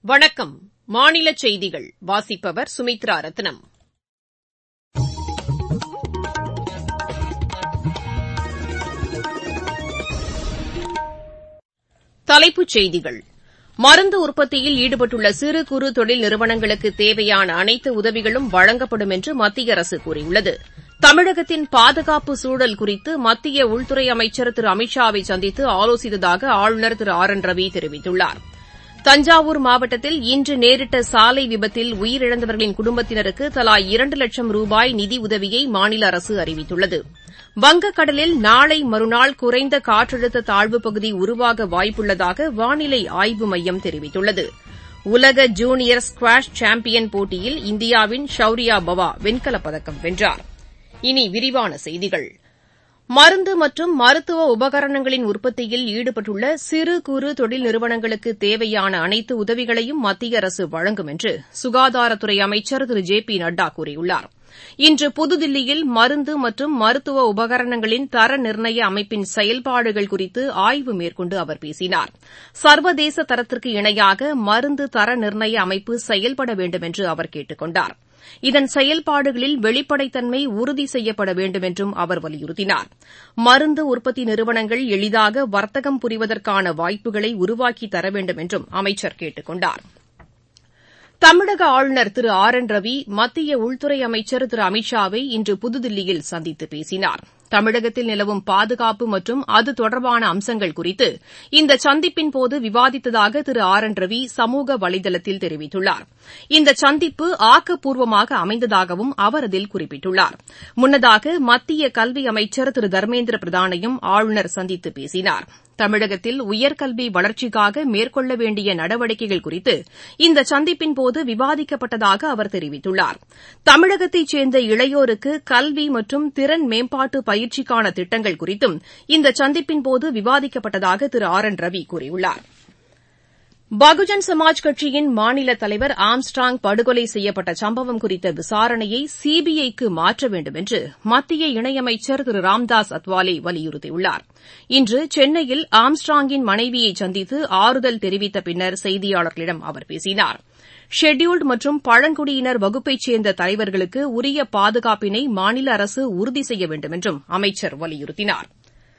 வணக்கம் மாநில செய்திகள் வாசிப்பவர் சுமித்ரா ரத்னம் தலைப்புச் செய்திகள் மருந்து உற்பத்தியில் ஈடுபட்டுள்ள சிறு குறு தொழில் நிறுவனங்களுக்கு தேவையான அனைத்து உதவிகளும் வழங்கப்படும் என்று மத்திய அரசு கூறியுள்ளது தமிழகத்தின் பாதுகாப்பு சூழல் குறித்து மத்திய உள்துறை அமைச்சர் திரு அமித் ஷாவை சந்தித்து ஆலோசித்ததாக ஆளுநர் திரு ஆர் என் ரவி தெரிவித்துள்ளார் தஞ்சாவூர் மாவட்டத்தில் இன்று நேரிட்ட சாலை விபத்தில் உயிரிழந்தவர்களின் குடும்பத்தினருக்கு தலா இரண்டு லட்சம் ரூபாய் நிதியுதவியை மாநில அரசு அறிவித்துள்ளது வங்கக்கடலில் நாளை மறுநாள் குறைந்த காற்றழுத்த தாழ்வுப்பகுதி உருவாக வாய்ப்புள்ளதாக வானிலை ஆய்வு மையம் தெரிவித்துள்ளது உலக ஜூனியர் ஸ்குவாஷ் சாம்பியன் போட்டியில் இந்தியாவின் ஷௌரியா பவா வெண்கலப் பதக்கம் வென்றார் இனி விரிவான செய்திகள் மருந்து மற்றும் மருத்துவ உபகரணங்களின் உற்பத்தியில் ஈடுபட்டுள்ள சிறு குறு தொழில் நிறுவனங்களுக்கு தேவையான அனைத்து உதவிகளையும் மத்திய அரசு வழங்கும் என்று சுகாதாரத்துறை அமைச்சர் திரு ஜே பி நட்டா கூறியுள்ளார் இன்று புதுதில்லியில் மருந்து மற்றும் மருத்துவ உபகரணங்களின் தர நிர்ணய அமைப்பின் செயல்பாடுகள் குறித்து ஆய்வு மேற்கொண்டு அவர் பேசினார் சர்வதேச தரத்திற்கு இணையாக மருந்து தர நிர்ணய அமைப்பு செயல்பட வேண்டும் என்று அவர் கேட்டுக் கொண்டார் இதன் செயல்பாடுகளில் வெளிப்படைத்தன்மை உறுதி செய்யப்பட வேண்டும் என்றும் அவர் வலியுறுத்தினார் மருந்து உற்பத்தி நிறுவனங்கள் எளிதாக வர்த்தகம் புரிவதற்கான வாய்ப்புகளை உருவாக்கித் தர வேண்டும் என்றும் அமைச்சர் கேட்டுக் கொண்டார் தமிழக ஆளுநர் திரு ஆர் என் ரவி மத்திய உள்துறை அமைச்சர் திரு அமித் ஷாவை இன்று புதுதில்லியில் சந்தித்து பேசினார் தமிழகத்தில் நிலவும் பாதுகாப்பு மற்றும் அது தொடர்பான அம்சங்கள் குறித்து இந்த சந்திப்பின்போது விவாதித்ததாக திரு ஆர் என் ரவி சமூக வலைதளத்தில் தெரிவித்துள்ளார் இந்த சந்திப்பு ஆக்கப்பூர்வமாக அமைந்ததாகவும் அவர் அதில் குறிப்பிட்டுள்ளார் முன்னதாக மத்திய கல்வி அமைச்சர் திரு தர்மேந்திர பிரதானையும் ஆளுநர் சந்தித்து பேசினார் தமிழகத்தில் உயர்கல்வி வளர்ச்சிக்காக மேற்கொள்ள வேண்டிய நடவடிக்கைகள் குறித்து இந்த சந்திப்பின்போது விவாதிக்கப்பட்டதாக அவர் தெரிவித்துள்ளார் தமிழகத்தைச் சேர்ந்த இளையோருக்கு கல்வி மற்றும் திறன் மேம்பாட்டு பயிற்சிக்கான திட்டங்கள் குறித்தும் இந்த சந்திப்பின்போது விவாதிக்கப்பட்டதாக திரு ஆர் என் ரவி கூறியுள்ளார் பகுஜன் சமாஜ் கட்சியின் மாநில தலைவர் ஆம்ஸ்ட்ராங் படுகொலை செய்யப்பட்ட சம்பவம் குறித்த விசாரணையை சிபிஐ க்கு மாற்ற வேண்டும் என்று மத்திய இணையமைச்சர் திரு ராம்தாஸ் அத்வாலே வலியுறுத்தியுள்ளார் இன்று சென்னையில் ஆம்ஸ்ட்ராங்கின் மனைவியை சந்தித்து ஆறுதல் தெரிவித்த பின்னர் செய்தியாளர்களிடம் அவர் பேசினார் ஷெட்யூல்டு மற்றும் பழங்குடியினர் வகுப்பைச் சேர்ந்த தலைவர்களுக்கு உரிய பாதுகாப்பினை மாநில அரசு உறுதி செய்ய வேண்டும் என்றும் அமைச்சர் வலியுறுத்தினார்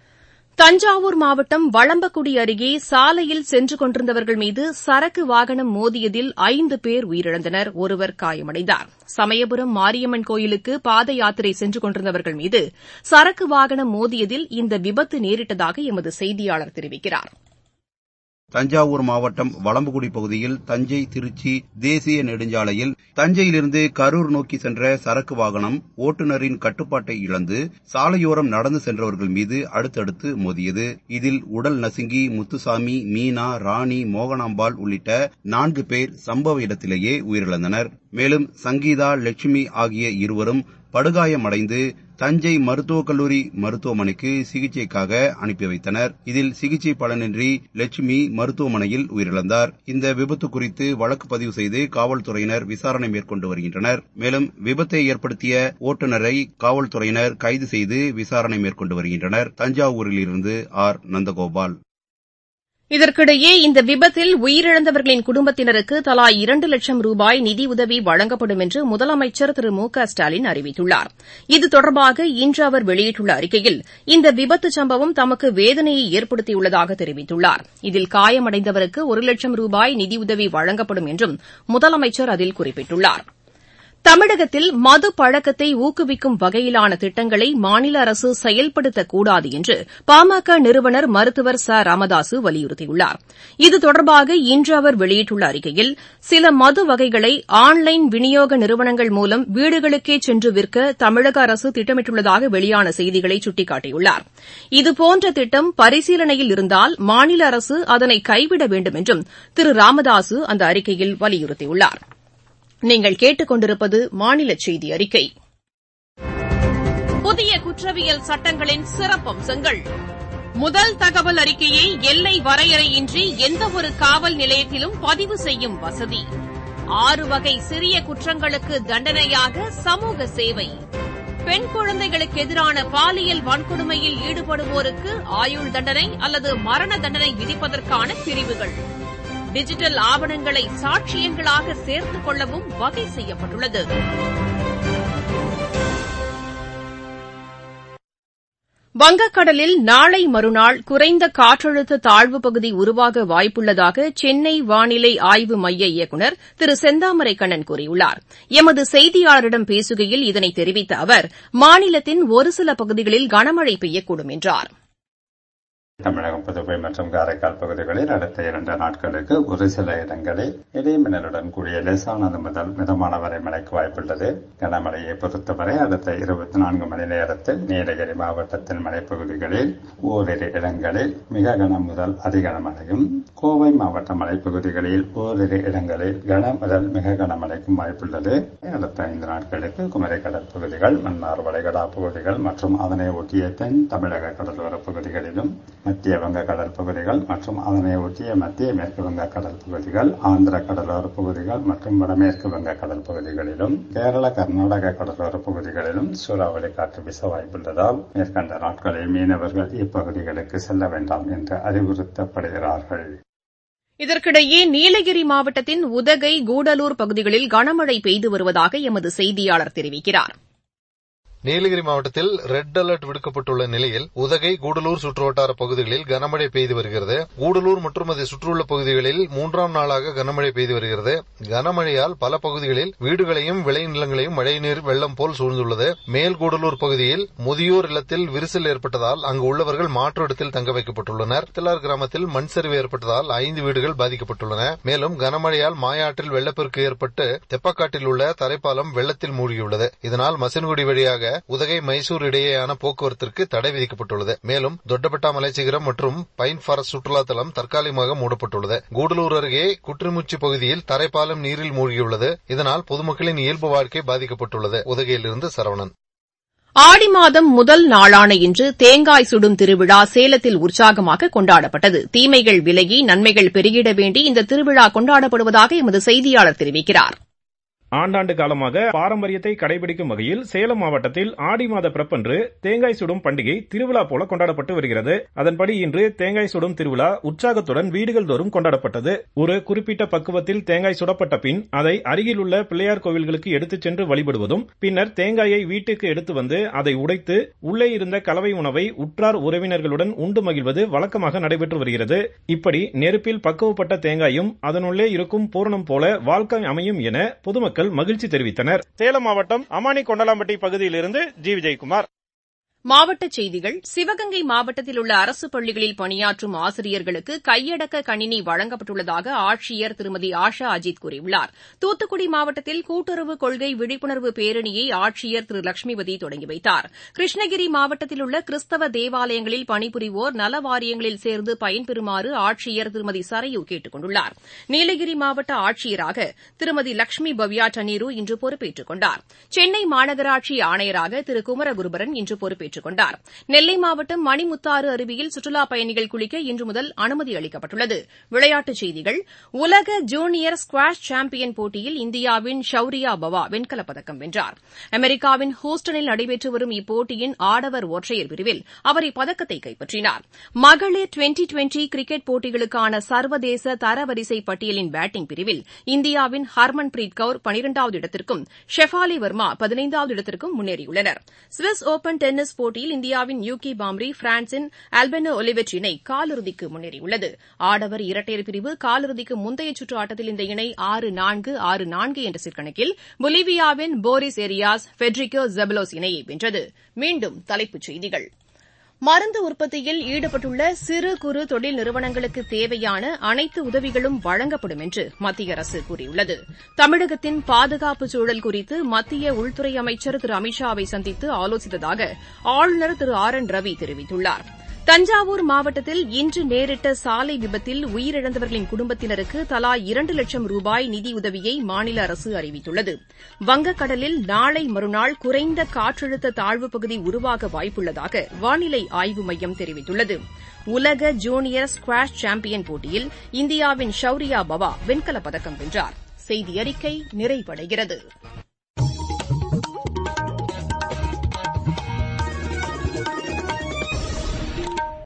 தஞ்சாவூர் மாவட்டம் வளம்பக்குடி அருகே சாலையில் சென்று கொண்டிருந்தவர்கள் மீது சரக்கு வாகனம் மோதியதில் ஐந்து பேர் உயிரிழந்தனர் ஒருவர் காயமடைந்தார் சமயபுரம் மாரியம்மன் கோயிலுக்கு பாத யாத்திரை சென்று கொண்டிருந்தவர்கள் மீது சரக்கு வாகனம் மோதியதில் இந்த விபத்து நேரிட்டதாக எமது செய்தியாளர் தெரிவிக்கிறார் தஞ்சாவூர் மாவட்டம் வளம்புகுடி பகுதியில் தஞ்சை திருச்சி தேசிய நெடுஞ்சாலையில் தஞ்சையிலிருந்து கரூர் நோக்கி சென்ற சரக்கு வாகனம் ஓட்டுநரின் கட்டுப்பாட்டை இழந்து சாலையோரம் நடந்து சென்றவர்கள் மீது அடுத்தடுத்து மோதியது இதில் உடல் நசுங்கி முத்துசாமி மீனா ராணி மோகனாம்பாள் உள்ளிட்ட நான்கு பேர் சம்பவ இடத்திலேயே உயிரிழந்தனர் மேலும் சங்கீதா லட்சுமி ஆகிய இருவரும் படுகாயமடைந்து தஞ்சை மருத்துவக் கல்லூரி மருத்துவமனைக்கு சிகிச்சைக்காக அனுப்பி வைத்தனர் இதில் சிகிச்சை பலனின்றி லட்சுமி மருத்துவமனையில் உயிரிழந்தார் இந்த விபத்து குறித்து வழக்கு பதிவு செய்து காவல்துறையினர் விசாரணை மேற்கொண்டு வருகின்றனர் மேலும் விபத்தை ஏற்படுத்திய ஓட்டுநரை காவல்துறையினர் கைது செய்து விசாரணை மேற்கொண்டு வருகின்றனர் தஞ்சாவூரில் இருந்து ஆர் நந்தகோபால் இதற்கிடையே இந்த விபத்தில் உயிரிழந்தவர்களின் குடும்பத்தினருக்கு தலா இரண்டு லட்சம் ரூபாய் நிதியுதவி வழங்கப்படும் என்று முதலமைச்சர் திரு மு க ஸ்டாலின் அறிவித்துள்ளார் இது தொடர்பாக இன்று அவர் வெளியிட்டுள்ள அறிக்கையில் இந்த விபத்து சம்பவம் தமக்கு வேதனையை ஏற்படுத்தியுள்ளதாக தெரிவித்துள்ளார் இதில் காயமடைந்தவருக்கு ஒரு லட்சம் ரூபாய் நிதியுதவி வழங்கப்படும் என்றும் முதலமைச்சர் அதில் குறிப்பிட்டுள்ளார் தமிழகத்தில் மது பழக்கத்தை ஊக்குவிக்கும் வகையிலான திட்டங்களை மாநில அரசு செயல்படுத்தக்கூடாது என்று பாமக நிறுவனர் மருத்துவர் ச ராமதாசு வலியுறுத்தியுள்ளார் இது தொடர்பாக இன்று அவர் வெளியிட்டுள்ள அறிக்கையில் சில மது வகைகளை ஆன்லைன் விநியோக நிறுவனங்கள் மூலம் வீடுகளுக்கே சென்று விற்க தமிழக அரசு திட்டமிட்டுள்ளதாக வெளியான செய்திகளை சுட்டிக்காட்டியுள்ளார் இதுபோன்ற திட்டம் பரிசீலனையில் இருந்தால் மாநில அரசு அதனை கைவிட வேண்டும் என்றும் திரு ராமதாசு அந்த அறிக்கையில் வலியுறுத்தியுள்ளாா் நீங்கள் கேட்டுக் கொண்டிருப்பது மாநில செய்தி அறிக்கை புதிய குற்றவியல் சட்டங்களின் சிறப்பம்சங்கள் முதல் தகவல் அறிக்கையை எல்லை வரையறையின்றி எந்தவொரு காவல் நிலையத்திலும் பதிவு செய்யும் வசதி ஆறு வகை சிறிய குற்றங்களுக்கு தண்டனையாக சமூக சேவை பெண் குழந்தைகளுக்கு எதிரான பாலியல் வன்கொடுமையில் ஈடுபடுவோருக்கு ஆயுள் தண்டனை அல்லது மரண தண்டனை விதிப்பதற்கான பிரிவுகள் டிஜிட்டல் ஆவணங்களை சாட்சியங்களாக சேர்த்துக் கொள்ளவும் வகை செய்யப்பட்டுள்ளது வங்கக்கடலில் நாளை மறுநாள் குறைந்த காற்றழுத்த தாழ்வுப் பகுதி உருவாக வாய்ப்புள்ளதாக சென்னை வானிலை ஆய்வு மைய இயக்குநர் திரு செந்தாமரை கண்ணன் கூறியுள்ளார் எமது செய்தியாளரிடம் பேசுகையில் இதனை தெரிவித்த அவர் மாநிலத்தின் ஒரு சில பகுதிகளில் கனமழை பெய்யக்கூடும் என்றார் தமிழகம் புதுவை மற்றும் காரைக்கால் பகுதிகளில் அடுத்த இரண்டு நாட்களுக்கு ஒரு சில இடங்களில் இடைமின்னலுடன் கூடிய லேசானது முதல் மிதமான வரை மழைக்கு வாய்ப்புள்ளது கனமழையை பொறுத்தவரை அடுத்த இருபத்தி நான்கு மணி நேரத்தில் நீலகிரி மாவட்டத்தின் மலைப்பகுதிகளில் ஓரிரு இடங்களில் மிக கனம் முதல் அதி கனமழையும் கோவை மாவட்ட மலைப்பகுதிகளில் ஓரிரு இடங்களில் கன முதல் மிக கனமழைக்கும் வாய்ப்புள்ளது அடுத்த ஐந்து நாட்களுக்கு குமரி கடல் பகுதிகள் மன்னார் வளைகுடா பகுதிகள் மற்றும் அதனை ஒட்டிய தென் தமிழக கடலோர பகுதிகளிலும் மத்திய வங்க கடல் பகுதிகள் மற்றும் அதனை ஒட்டிய மத்திய மேற்கு வங்க கடல் பகுதிகள் ஆந்திர கடலோர பகுதிகள் மற்றும் வடமேற்கு வங்க கடல் பகுதிகளிலும் கேரள கர்நாடக கடலோர பகுதிகளிலும் சூறாவளி காற்று வீச வாய்ப்புள்ளதால் மேற்கண்ட நாட்களில் மீனவர்கள் இப்பகுதிகளுக்கு செல்ல வேண்டாம் என்று அறிவுறுத்தப்படுகிறார்கள் இதற்கிடையே நீலகிரி மாவட்டத்தின் உதகை கூடலூர் பகுதிகளில் கனமழை பெய்து வருவதாக எமது செய்தியாளர் தெரிவிக்கிறார் நீலகிரி மாவட்டத்தில் ரெட் அலர்ட் விடுக்கப்பட்டுள்ள நிலையில் உதகை கூடலூர் சுற்றுவட்டார பகுதிகளில் கனமழை பெய்து வருகிறது கூடலூர் மற்றும் அதை சுற்றியுள்ள பகுதிகளில் மூன்றாம் நாளாக கனமழை பெய்து வருகிறது கனமழையால் பல பகுதிகளில் வீடுகளையும் விளைநிலங்களையும் மழைநீர் வெள்ளம் போல் சூழ்ந்துள்ளது மேல் கூடலூர் பகுதியில் முதியோர் இல்லத்தில் விரிசல் ஏற்பட்டதால் அங்கு உள்ளவர்கள் மாற்று இடத்தில் தங்க வைக்கப்பட்டுள்ளனர் திலார் கிராமத்தில் மண் சரிவு ஏற்பட்டதால் ஐந்து வீடுகள் பாதிக்கப்பட்டுள்ளன மேலும் கனமழையால் மாயாற்றில் வெள்ளப்பெருக்கு ஏற்பட்டு தெப்பக்காட்டில் உள்ள தரைப்பாலம் வெள்ளத்தில் மூழ்கியுள்ளது இதனால் மசின்குடி வழியாக உதகை மைசூர் இடையேயான போக்குவரத்திற்கு தடை விதிக்கப்பட்டுள்ளது மேலும் தொட்டபெட்டா மலைச்சிகரம் மற்றும் பைன் ஃபாரஸ்ட் சுற்றுலா தலம் தற்காலிகமாக மூடப்பட்டுள்ளது கூடலூர் அருகே குற்றிமுச்சி பகுதியில் தரைப்பாலம் நீரில் மூழ்கியுள்ளது இதனால் பொதுமக்களின் இயல்பு வாழ்க்கை பாதிக்கப்பட்டுள்ளது உதகையிலிருந்து சரவணன் ஆடி மாதம் முதல் நாளான இன்று தேங்காய் சுடும் திருவிழா சேலத்தில் உற்சாகமாக கொண்டாடப்பட்டது தீமைகள் விலகி நன்மைகள் பெருகிட வேண்டி இந்த திருவிழா கொண்டாடப்படுவதாக எமது செய்தியாளர் தெரிவிக்கிறார் ஆண்டாண்டு காலமாக பாரம்பரியத்தை கடைபிடிக்கும் வகையில் சேலம் மாவட்டத்தில் ஆடி மாத பிறப்பன்று தேங்காய் சுடும் பண்டிகை திருவிழா போல கொண்டாடப்பட்டு வருகிறது அதன்படி இன்று தேங்காய் சுடும் திருவிழா உற்சாகத்துடன் வீடுகள் தோறும் கொண்டாடப்பட்டது ஒரு குறிப்பிட்ட பக்குவத்தில் தேங்காய் சுடப்பட்ட பின் அதை அருகில் உள்ள பிள்ளையார் கோவில்களுக்கு எடுத்துச் சென்று வழிபடுவதும் பின்னர் தேங்காயை வீட்டுக்கு எடுத்து வந்து அதை உடைத்து உள்ளே இருந்த கலவை உணவை உற்றார் உறவினர்களுடன் உண்டு மகிழ்வது வழக்கமாக நடைபெற்று வருகிறது இப்படி நெருப்பில் பக்குவப்பட்ட தேங்காயும் அதனுள்ளே இருக்கும் பூரணம் போல வாழ்க்கை அமையும் என பொதுமக்கள் மக்கள் மகிழ்ச்சி தெரிவித்தனர் சேலம் மாவட்டம் அமானி கொண்டலாம்பட்டி பகுதியிலிருந்து ஜி விஜயகுமார் மாவட்டச் செய்திகள் சிவகங்கை மாவட்டத்தில் உள்ள அரசு பள்ளிகளில் பணியாற்றும் ஆசிரியர்களுக்கு கையடக்க கணினி வழங்கப்பட்டுள்ளதாக ஆட்சியர் திருமதி ஆஷா அஜித் கூறியுள்ளார் தூத்துக்குடி மாவட்டத்தில் கூட்டுறவு கொள்கை விழிப்புணர்வு பேரணியை ஆட்சியர் திரு லட்சுமிபதி தொடங்கி வைத்தார் கிருஷ்ணகிரி மாவட்டத்தில் உள்ள கிறிஸ்தவ தேவாலயங்களில் பணிபுரிவோர் நல வாரியங்களில் சேர்ந்து பயன்பெறுமாறு ஆட்சியர் திருமதி சரையு கேட்டுக் கொண்டுள்ளார் நீலகிரி மாவட்ட ஆட்சியராக திருமதி லட்சுமி பவ்யா டனீரு இன்று பொறுப்பேற்றுக் கொண்டார் சென்னை மாநகராட்சி ஆணையராக திரு குமரகுருபரன் இன்று பொறுப்பேற்றுக் கொண்டார் நெல்லை மாவட்டம் மணிமுத்தாறு அருவியில் சுற்றுலாப் பயணிகள் குளிக்க இன்று முதல் அனுமதி அளிக்கப்பட்டுள்ளது விளையாட்டுச் செய்திகள் உலக ஜூனியர் ஸ்குவாஷ் சாம்பியன் போட்டியில் இந்தியாவின் ஷௌரியா பவா வெண்கலப் பதக்கம் வென்றார் அமெரிக்காவின் ஹூஸ்டனில் நடைபெற்று வரும் இப்போட்டியின் ஆடவர் ஒற்றையர் பிரிவில் அவர் இப்பதக்கத்தை கைப்பற்றினார் மகளிர் டுவெண்டி டுவெண்டி கிரிக்கெட் போட்டிகளுக்கான சர்வதேச தரவரிசை பட்டியலின் பேட்டிங் பிரிவில் இந்தியாவின் ஹர்மன் பிரீத் கவுர் பனிரெண்டாவது இடத்திற்கும் ஷெஃபாலி வர்மா பதினைந்தாவது இடத்திற்கும் முன்னேறியுள்ளனர் சுவிஸ் ஒபன் டென்னிஸ் போட்டியில் இந்தியாவின் யூகி பாம்ரி பிரான்சின் ஆல்பெனோ ஒலிவெட் இணை காலிறுதிக்கு முன்னேறியுள்ளது ஆடவர் இரட்டையர் பிரிவு காலிறுதிக்கு முந்தைய சுற்று ஆட்டத்தில் இந்த இணை ஆறு நான்கு ஆறு நான்கு என்ற செட் கணக்கில் பொலிவியாவின் போரிஸ் எரியாஸ் ஃபெட்ரிகோ ஜெபலோஸ் இணையை வென்றது மீண்டும் தலைப்புச் செய்திகள் மருந்து உற்பத்தியில் ஈடுபட்டுள்ள சிறு குறு தொழில் நிறுவனங்களுக்கு தேவையான அனைத்து உதவிகளும் வழங்கப்படும் என்று மத்திய அரசு கூறியுள்ளது தமிழகத்தின் பாதுகாப்பு சூழல் குறித்து மத்திய உள்துறை அமைச்சர் திரு அமித்ஷாவை சந்தித்து ஆலோசித்ததாக ஆளுநர் திரு ஆர் என் ரவி தெரிவித்துள்ளார் தஞ்சாவூர் மாவட்டத்தில் இன்று நேரிட்ட சாலை விபத்தில் உயிரிழந்தவர்களின் குடும்பத்தினருக்கு தலா இரண்டு லட்சம் ரூபாய் நிதியுதவியை மாநில அரசு அறிவித்துள்ளது வங்கக்கடலில் நாளை மறுநாள் குறைந்த காற்றழுத்த தாழ்வுப் பகுதி உருவாக வாய்ப்புள்ளதாக வானிலை ஆய்வு மையம் தெரிவித்துள்ளது உலக ஜூனியர் ஸ்குவாஷ் சாம்பியன் போட்டியில் இந்தியாவின் ஷௌரியா பவா வெண்கலப் பதக்கம் வென்றார் செய்தி அறிக்கை நிறைவடைகிறது